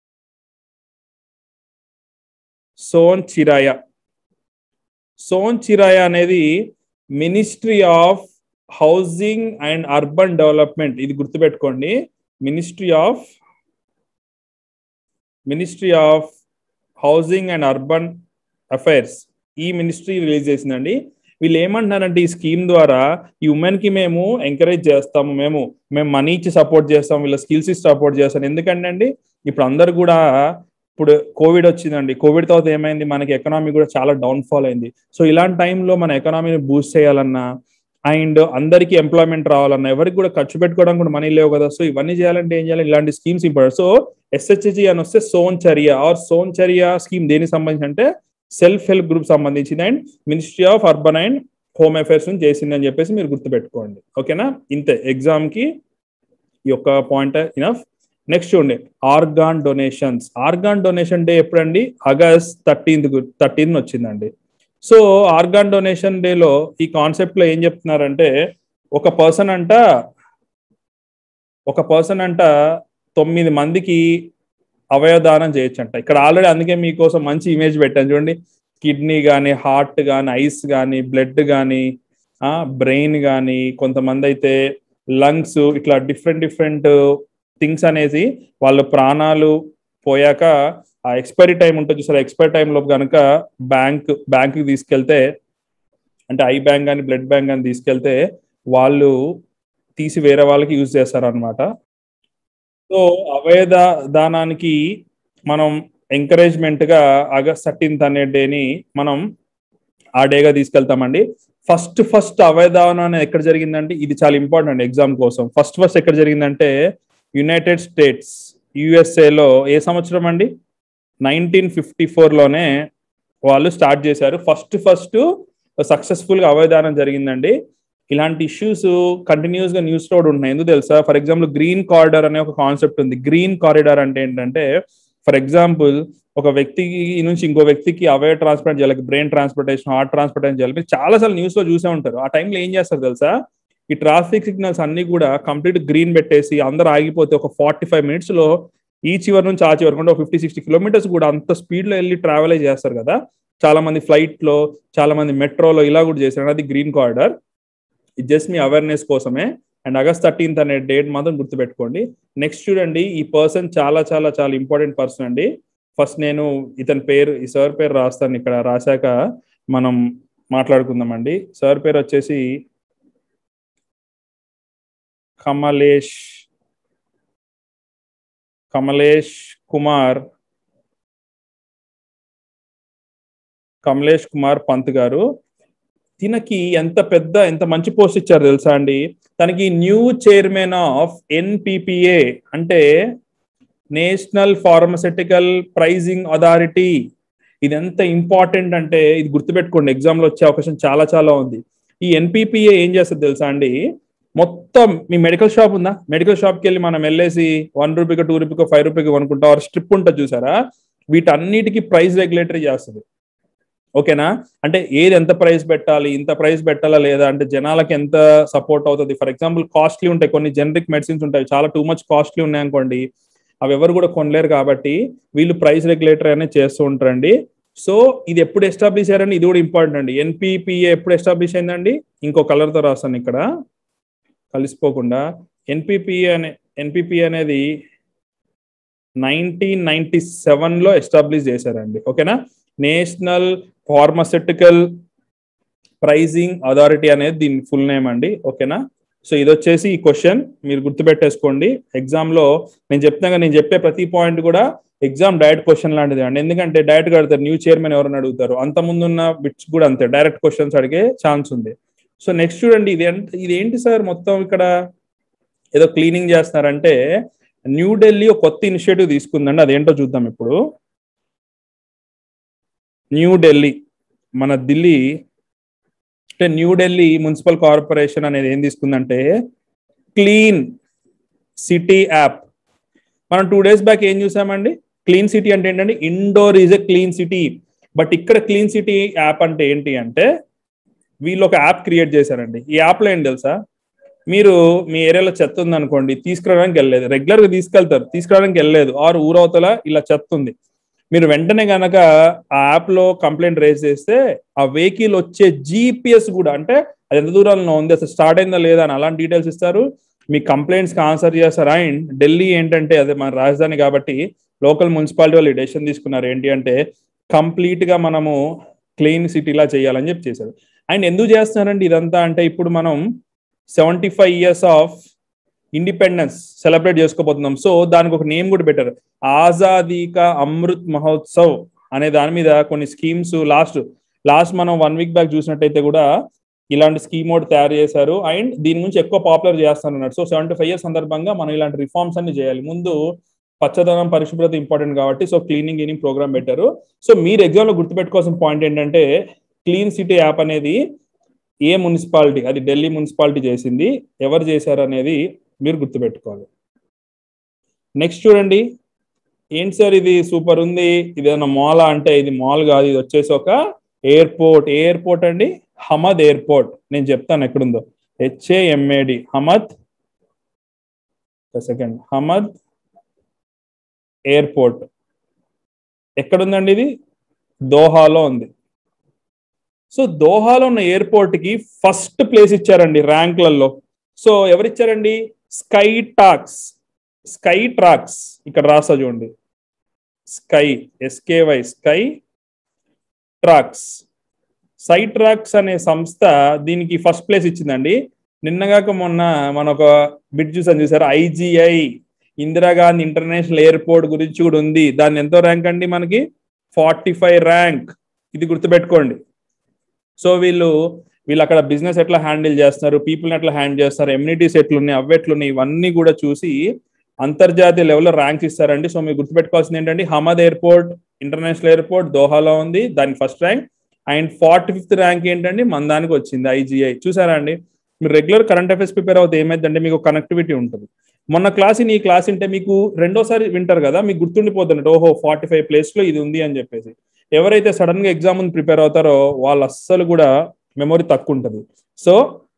సోన్ చిరాయ సోన్ చిరాయ అనేది ministry of housing and urban development ఇది గుర్తుపెట్టుకోండి ministry of ministry of housing and urban affairs ఈ మినిస్ట్రీ రిలీజ్ చేసిందండి వీళ్ళు ఏమంటున్నారంటే ఈ స్కీమ్ ద్వారా ఈ ఉమెన్ కి మేము ఎంకరేజ్ చేస్తాము మేము మేము మనీ ఇచ్చి సపోర్ట్ చేస్తాం వీళ్ళ స్కిల్స్ ఇచ్చి సపోర్ట్ చేస్తాం ఎందుకంటే అండి ఇప్పుడు అందరు కూడా ఇప్పుడు కోవిడ్ వచ్చిందండి కోవిడ్ తర్వాత ఏమైంది మనకి ఎకనామీ కూడా చాలా డౌన్ ఫాల్ అయింది సో ఇలాంటి టైంలో మన ఎకనామీని బూస్ట్ చేయాలన్నా అండ్ అందరికీ ఎంప్లాయ్మెంట్ రావాలన్నా ఎవరికి కూడా ఖర్చు పెట్టుకోవడానికి కూడా మనీ లేవు కదా సో ఇవన్నీ చేయాలంటే ఏం చేయాలి ఇలాంటి స్కీమ్స్ ఇంపార్టెంట్ సో ఎస్హెచ్జి అని వస్తే సోన్ చర్య ఆర్ సోన్ చర్య స్కీమ్ దేనికి సంబంధించి అంటే సెల్ఫ్ హెల్ప్ గ్రూప్ సంబంధించింది and ministry of urban and home affairs నుంచి చేసింది అని చెప్పేసి మీరు గుర్తుపెట్టుకోండి ఓకేనా ఇంతే ఎగ్జామ్ కి ఈ యొక్క పాయింట్ ఇనఫ్ నెక్స్ట్ చూడండి organ donations organ donation day ఎప్పుడండి ఆగస్ట్ థర్టీన్త్ థర్టీన్ వచ్చిందండి సో ఆర్గాన్ డొనేషన్ డేలో ఈ కాన్సెప్ట్ లో ఏం చెప్తున్నారంటే ఒక పర్సన్ అంట ఒక పర్సన్ అంట తొమ్మిది మందికి అవయవదానం చేయొచ్చంట ఇక్కడ ఆల్రెడీ అందుకే మీకోసం మంచి ఇమేజ్ పెట్టాను చూడండి కిడ్నీ కానీ హార్ట్ కానీ ఐస్ కానీ బ్లడ్ కానీ బ్రెయిన్ కానీ కొంతమంది అయితే లంగ్స్ ఇట్లా డిఫరెంట్ డిఫరెంట్ థింగ్స్ అనేసి వాళ్ళ ప్రాణాలు పోయాక ఆ ఎక్స్పైరీ టైం ఉంటుంది చూసారు ఎక్స్పైరీ టైంలో కనుక బ్యాంక్ బ్యాంక్కి తీసుకెళ్తే అంటే ఐ బ్యాంక్ కానీ బ్లడ్ బ్యాంక్ కానీ తీసుకెళ్తే వాళ్ళు తీసి వేరే వాళ్ళకి యూజ్ చేస్తారు అనమాట సో అవయద దానానికి మనం ఎంకరేజ్మెంట్ గా ఆగస్ట్ థర్టీన్త్ అనే డేని మనం ఆ డేగా తీసుకెళ్తామండి ఫస్ట్ ఫస్ట్ అవయదానం అనేది ఎక్కడ జరిగిందంటే ఇది చాలా ఇంపార్టెంట్ అండి ఎగ్జామ్ కోసం ఫస్ట్ ఫస్ట్ ఎక్కడ జరిగిందంటే యునైటెడ్ స్టేట్స్ యుఎస్ఏలో ఏ సంవత్సరం అండి నైన్టీన్ ఫిఫ్టీ ఫోర్లోనే వాళ్ళు స్టార్ట్ చేశారు ఫస్ట్ ఫస్ట్ సక్సెస్ఫుల్గా అవయదానం జరిగిందండి ఇలాంటి ఇష్యూస్ కంటిన్యూస్ గా న్యూస్ లో ఉన్నాయి ఎందుకు తెలుసా ఫర్ ఎగ్జాంపుల్ గ్రీన్ కారిడార్ అనే ఒక కాన్సెప్ట్ ఉంది గ్రీన్ కారిడార్ అంటే ఏంటంటే ఫర్ ఎగ్జాంపుల్ ఒక వ్యక్తికి నుంచి ఇంకో వ్యక్తికి అవే ట్రాన్స్పోర్ట్ చేయాలి బ్రెయిన్ ట్రాన్స్పోర్టేషన్ హార్ట్ ట్రాన్స్పోర్టేషన్ చేయాలి మీరు చాలా సార్లు న్యూస్ లో చూసే ఉంటారు ఆ టైంలో ఏం చేస్తారు తెలుసా ఈ ట్రాఫిక్ సిగ్నల్స్ అన్ని కూడా కంప్లీట్ గ్రీన్ పెట్టేసి అందరు ఆగిపోతే ఒక ఫార్టీ ఫైవ్ మినిట్స్ లో ఈ చివరి నుంచి ఆ చివరి అంటే ఫిఫ్టీ సిక్స్టీ కిలోమీటర్స్ కూడా అంత స్పీడ్ లో వెళ్ళి ట్రావెల్ చేస్తారు కదా చాలా మంది ఫ్లైట్ లో చాలా మంది మెట్రోలో ఇలా కూడా చేశారు అది గ్రీన్ కారిడార్ ఇది జస్ట్ మీ అవేర్నెస్ కోసమే అండ్ ఆగస్ట్ థర్టీన్త్ అనే డేట్ మాత్రం గుర్తుపెట్టుకోండి నెక్స్ట్ చూడండి ఈ పర్సన్ చాలా చాలా చాలా ఇంపార్టెంట్ పర్సన్ అండి ఫస్ట్ నేను ఇతని పేరు ఈ సార్ పేరు రాస్తాను ఇక్కడ రాశాక మనం మాట్లాడుకుందామండి సార్ పేరు వచ్చేసి కమలేష్ కమలేష్ కుమార్ కమలేష్ కుమార్ పంత్ గారు తినకి ఎంత పెద్ద ఎంత మంచి పోస్ట్ ఇచ్చారు తెలుసా అండి తనకి న్యూ చైర్మన్ ఆఫ్ ఎన్పిపిఏ అంటే నేషనల్ ఫార్మసెటికల్ ప్రైజింగ్ అథారిటీ ఇది ఎంత ఇంపార్టెంట్ అంటే ఇది గుర్తుపెట్టుకోండి ఎగ్జామ్ లో వచ్చే అవకాశం చాలా చాలా ఉంది ఈ ఎన్పిపిఏ ఏం చేస్తుంది తెలుసా అండి మొత్తం మీ మెడికల్ షాప్ ఉందా మెడికల్ షాప్కి వెళ్ళి మనం వెళ్ళేసి వన్ రూపీకి టూ రూపీకి ఫైవ్ రూపీకి కొనుక్కుంటాం ఆర్ స్ట్రిప్ ఉంటుంది చూసారా వీటన్నిటికీ ప్రైస్ రెగ్యులేటరీ చేస్తుంది ఓకేనా అంటే ఏది ఎంత ప్రైస్ పెట్టాలి ఇంత ప్రైస్ పెట్టాలా లేదా అంటే జనాలకి ఎంత సపోర్ట్ అవుతుంది ఫర్ ఎగ్జాంపుల్ కాస్ట్లీ ఉంటాయి కొన్ని జనరిక్ మెడిసిన్స్ ఉంటాయి చాలా టూ మచ్ కాస్ట్లీ ఉన్నాయి అనుకోండి అవి ఎవరు కూడా కొనలేరు కాబట్టి వీళ్ళు ప్రైస్ రెగ్యులేటర్ అనేది చేస్తూ ఉంటారండి సో ఇది ఎప్పుడు ఎస్టాబ్లిష్ అయ్యారండి ఇది కూడా ఇంపార్టెంట్ అండి ఎన్పిపిఏ ఎప్పుడు ఎస్టాబ్లిష్ అయిందండి ఇంకో కలర్తో రాస్తాను ఇక్కడ కలిసిపోకుండా ఎన్పిపిఏ అనే ఎన్పిపి అనేది నైన్టీన్ నైన్టీ సెవెన్లో ఎస్టాబ్లిష్ చేశారండి ఓకేనా నేషనల్ ఫార్మసెటికల్ ప్రైజింగ్ అథారిటీ అనేది దీని ఫుల్ నేమ్ అండి ఓకేనా సో ఇది వచ్చేసి ఈ క్వశ్చన్ మీరు గుర్తుపెట్టేసుకోండి ఎగ్జామ్ లో నేను చెప్తాగా నేను చెప్పే ప్రతి పాయింట్ కూడా ఎగ్జామ్ డైరెక్ట్ క్వశ్చన్ లాంటిది అండి ఎందుకంటే డైరెక్ట్ గా అడుగుతారు న్యూ చైర్మన్ ఎవరైనా అడుగుతారు అంత ముందున్న బిట్స్ కూడా అంతే డైరెక్ట్ క్వశ్చన్స్ అడిగే ఛాన్స్ ఉంది సో నెక్స్ట్ చూడండి ఇది ఎంత ఇది ఏంటి సార్ మొత్తం ఇక్కడ ఏదో క్లీనింగ్ చేస్తున్నారంటే న్యూఢిల్లీ ఒక కొత్త ఇనిషియేటివ్ తీసుకుందండి అదేంటో చూద్దాం ఇప్పుడు న్యూఢిల్లీ మన ఢిల్లీ అంటే న్యూఢిల్లీ మున్సిపల్ కార్పొరేషన్ అనేది ఏం తీసుకుందంటే క్లీన్ సిటీ యాప్ మనం టూ డేస్ బ్యాక్ ఏం చూసామండి క్లీన్ సిటీ అంటే ఏంటంటే Indore is a clean city but ఇక్కడ క్లీన్ సిటీ యాప్ అంటే ఏంటి అంటే వీళ్ళు ఒక యాప్ క్రియేట్ చేశారండి ఈ యాప్లో ఏంటి తెలుసా మీరు మీ ఏరియాలో చెత్త ఉంది అనుకోండి తీసుకురావడానికి వెళ్ళలేదు రెగ్యులర్గా తీసుకెళ్తారు తీసుకురావడానికి వెళ్ళలేదు ఆరు ఊరవతల ఇలా చెత్త ఉంది మీరు వెంటనే గనక ఆ యాప్ లో కంప్లైంట్ రేజ్ చేస్తే ఆ వెహికల్ వచ్చే జీపీఎస్ కూడా అంటే అది ఎంత దూరంలో ఉంది అసలు స్టార్ట్ అయిందా లేదా అని అలాంటి డీటెయిల్స్ ఇస్తారు మీ కంప్లైంట్స్ కి ఆన్సర్ చేస్తారు అండ్ ఢిల్లీ ఏంటంటే అదే మన రాజధాని కాబట్టి లోకల్ మున్సిపాలిటీ వాళ్ళు డెసిషన్ తీసుకున్నారు ఏంటి అంటే కంప్లీట్ గా మనము క్లీన్ సిటీలా చేయాలని చెప్పి చేశారు అండ్ ఎందుకు చేస్తున్నారండి ఇదంతా అంటే ఇప్పుడు మనం seventy five years of independence celebrate చేసుకోబోతున్నాం సో దానికి ఒక నేమ్ కూడా పెట్టారు ఆజాదీ కా అమృత్ మహోత్సవ్ అనే దాని మీద కొన్ని స్కీమ్స్ లాస్ట్ లాస్ట్ మనం వన్ వీక్ బ్యాక్ చూసినట్టయితే కూడా ఇలాంటి స్కీమ్ ఒకటి తయారు చేశారు అండ్ దీని గురించి ఎక్కువ పాపులర్ చేస్తారన్నారు సో సెవెంటీ ఫైవ్ ఇయర్స్ సందర్భంగా మనం ఇలాంటి రిఫార్మ్స్ అన్ని చేయాలి ముందు పచ్చదనం పరిశుభ్రత ఇంపార్టెంట్ కాబట్టి సో క్లీనింగ్ క్లీనింగ్ ప్రోగ్రామ్ పెట్టారు సో మీరు ఎగ్జామ్ లో గుర్తుపెట్టుకోవాల్సిన పాయింట్ ఏంటంటే క్లీన్ సిటీ యాప్ అనేది ఏ మున్సిపాలిటీ అది ఢిల్లీ మున్సిపాలిటీ చేసింది ఎవరు చేశారు అనేది మీరు గుర్తుపెట్టుకోవాలి నెక్స్ట్ చూడండి ఏంటి సార్ ఇది సూపర్ ఉంది ఇది ఏదైనా మాల్ అంటే ఇది మాల్ కాదు ఇది వచ్చేసి ఒక ఎయిర్పోర్ట్ ఏ ఎయిర్పోర్ట్ అండి హమద్ ఎయిర్పోర్ట్ నేను చెప్తాను ఎక్కడుందో H A M A D Hamad second Hamad airport ఎక్కడుందండి ఇది దోహాలో ఉంది సో దోహాలో ఉన్న ఎయిర్పోర్ట్ కి ఫస్ట్ ప్లేస్ ఇచ్చారండి ర్యాంక్లలో సో ఎవరిచ్చారండి స్కై టాక్స్ స్కై ట్రాక్స్ ఇక్కడ రాస్తా చూడండి sky S K Y Skytrax Skytrax అనే సంస్థ దీనికి ఫస్ట్ ప్లేస్ ఇచ్చిందండి నిన్నగాక మొన్న మన ఒక బిట్ చూసాను చూసారు ఐజిఐ ఇందిరాగాంధీ ఇంటర్నేషనల్ ఎయిర్పోర్ట్ గురించి కూడా ఉంది దాన్ని ఎంతో ర్యాంక్ అండి మనకి ఫార్టీ ఫైవ్ ర్యాంక్ ఇది గుర్తుపెట్టుకోండి సో వీళ్ళు వీళ్ళు అక్కడ బిజినెస్ ఎట్లా హ్యాండిల్ చేస్తున్నారు పీపుల్ని ఎట్లా హ్యాండిల్ చేస్తారు ఎమ్యూనిటీస్ ఎట్లున్నాయి అవి ఎట్లున్నాయి ఇవన్నీ కూడా చూసి అంతర్జాతీయ లెవెల్లో ర్యాంక్స్ ఇస్తారండి సో మీరు గుర్తుపెట్టుకోవాల్సింది ఏంటంటే హమద్ ఎయిర్పోర్ట్ ఇంటర్నేషనల్ ఎయిర్పోర్ట్ దోహాలో ఉంది దానికి first rank and forty fifth rank ఏంటండి మన దానికి వచ్చింది ఐజీఐ చూసారా అండి మీరు రెగ్యులర్ కరెంట్ అఫైర్స్ ప్రిపేర్ అవుతే ఏమైందంటే మీకు కనెక్టివిటీ ఉంటుంది మొన్న క్లాస్ ఈ క్లాస్ ఉంటే మీకు రెండోసారి వింటారు కదా మీకు గుర్తుండిపోతున్నట్టు ఓహో ఫార్టీ ఫైవ్ ప్లేస్ లో ఇది ఉంది అని చెప్పేసి ఎవరైతే సడన్ గా ఎగ్జామ్ ముందు ప్రిపేర్ అవుతారో వాళ్ళు అస్సలు కూడా మెమొరీ తక్కువ ఉంటుంది సో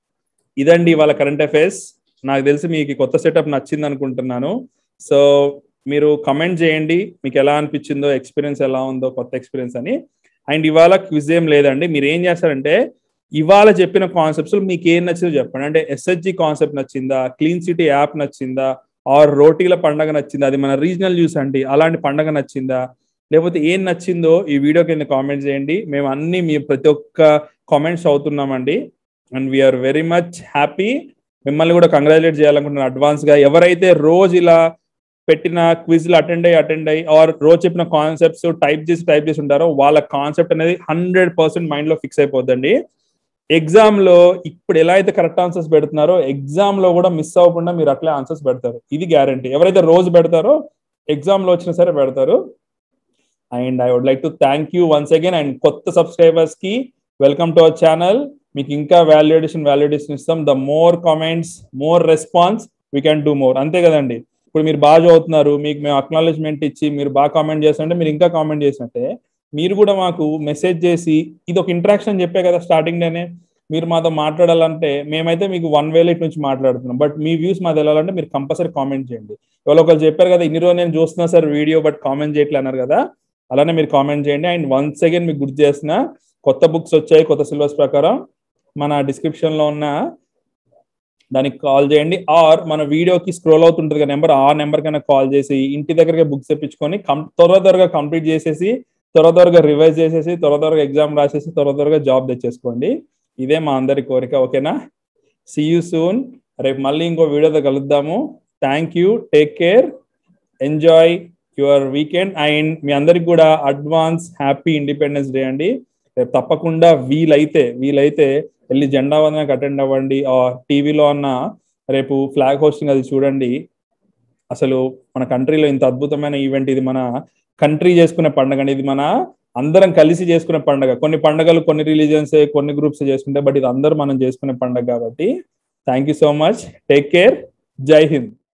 ఇదండి వాళ్ళ కరెంట్ అఫైర్స్ నాకు తెలిసి మీకు ఈ కొత్త సెటప్ నచ్చింది అనుకుంటున్నాను సో మీరు కమెంట్ చేయండి మీకు ఎలా అనిపించిందో ఎక్స్పీరియన్స్ ఎలా ఉందో కొత్త ఎక్స్పీరియన్స్ అని అండ్ ఇవాళ క్విజ్ ఏం లేదండి మీరు ఏం చేస్తారంటే ఇవాళ చెప్పిన కాన్సెప్ట్స్ మీకు ఏం నచ్చిందో చెప్పండి అంటే ఎస్హెచ్జి కాన్సెప్ట్ నచ్చిందా క్లీన్ సిటీ యాప్ నచ్చిందా ఆర్ రోటీల పండగ నచ్చిందా అది మన రీజనల్ జ్యూస్ అండి అలాంటి పండగ నచ్చిందా లేకపోతే ఏం నచ్చిందో ఈ వీడియో కింద కామెంట్ చేయండి మేము అన్ని మీ ప్రతి ఒక్క కామెంట్స్ అవుతున్నామండి and we are very much happy మిమ్మల్ని కూడా కంగ్రాచులేట్ చేయాలనుకుంటున్నాను అడ్వాన్స్ గా ఎవరైతే రోజు ఇలా పెట్టిన క్విజ్లు అటెండ్ అయ్యి అటెండ్ అయ్యి ఆర్ రోజు చెప్పిన కాన్సెప్ట్స్ టైప్ చేసి టైప్ చేసి ఉంటారో వాళ్ళ కాన్సెప్ట్ అనేది హండ్రెడ్ పర్సెంట్ మైండ్ లో ఫిక్స్ అయిపోద్దండి ఎగ్జామ్ లో ఇప్పుడు ఎలా అయితే కరెక్ట్ ఆన్సర్స్ పెడుతున్నారో ఎగ్జామ్ లో కూడా మిస్ అవ్వకుండా మీరు అట్లే ఆన్సర్స్ పెడతారు ఇది గ్యారంటీ ఎవరైతే రోజు పెడతారో ఎగ్జామ్ లో వచ్చినా సరే పెడతారు and I would like to thank you once again and కొత్త సబ్స్క్రైబర్స్ కి వెల్కమ్ టు అవర్ ఛానల్ మీకు ఇంకా వాల్యుడేషన్ వాల్యుడేషన్ ఇస్తాం the more comments more response we can do more అంతే కదండి ఇప్పుడు మీరు బాగా చదువుతున్నారు మీకు మేము అక్నాలెడ్జ్మెంట్ ఇచ్చి మీరు బాగా కామెంట్ చేస్తుంటే మీరు ఇంకా కామెంట్ చేసినట్టే మీరు కూడా మాకు మెసేజ్ చేసి ఇది ఒక ఇంటరాక్షన్ అని చెప్పే కదా స్టార్టింగ్ డేనే మీరు మాతో మాట్లాడాలంటే మేమైతే మీకు వన్ వేలో ఇటు నుంచి మాట్లాడుతున్నాం బట్ మీ వ్యూస్ మాది వెళ్ళాలంటే మీరు కంపల్సరీ కామెంట్ చేయండి ఎవరో ఒకరు చెప్పారు కదా ఇన్ని రోజు నేను చూస్తున్నా సార్ వీడియో బట్ కామెంట్ చేయట్లే అన్నారు కదా అలానే మీరు కామెంట్ చేయండి అండ్ వన్స్ అగైన్ మీకు గుర్తు చేసిన కొత్త బుక్స్ వచ్చాయి కొత్త సిలబస్ ప్రకారం మన డిస్క్రిప్షన్ లో ఉన్న దానికి కాల్ చేయండి ఆర్ మన వీడియోకి స్క్రోల్ అవుతుంటుంది కదా నెంబర్ ఆ నెంబర్ కన్నా కాల్ చేసి ఇంటి దగ్గరకే బుక్స్ తెప్పించుకొని త్వర త్వరగా కంప్లీట్ చేసేసి త్వర త్వరగా రివైజ్ చేసేసి త్వర త్వరగా ఎగ్జామ్ రాసేసి త్వర త్వరగా జాబ్ తెచ్చేసుకోండి ఇదే మా అందరి కోరిక ఓకేనా సి యూ సూన్ రేపు మళ్ళీ ఇంకో వీడియోతో కలుద్దాము thank you take care enjoy your weekend and మీ అందరికి కూడా అడ్వాన్స్ హ్యాపీ ఇండిపెండెన్స్ డే అండి రేపు తప్పకుండా వీలైతే వీలైతే వెళ్ళి జెండా వందనకు అటెండ్ అవ్వండి టీవీలో అన్న రేపు ఫ్లాగ్ హోస్టింగ్ అది చూడండి అసలు మన కంట్రీలో ఇంత అద్భుతమైన ఈవెంట్ ఇది మన కంట్రీ చేసుకునే పండుగ ఇది మన అందరం కలిసి చేసుకునే పండుగ కొన్ని పండుగలు కొన్ని రిలీజియన్స్ కొన్ని గ్రూప్స్ చేసుకుంటే బట్ ఇది అందరూ మనం చేసుకునే పండుగ కాబట్టి thank you so much take care జై హింద్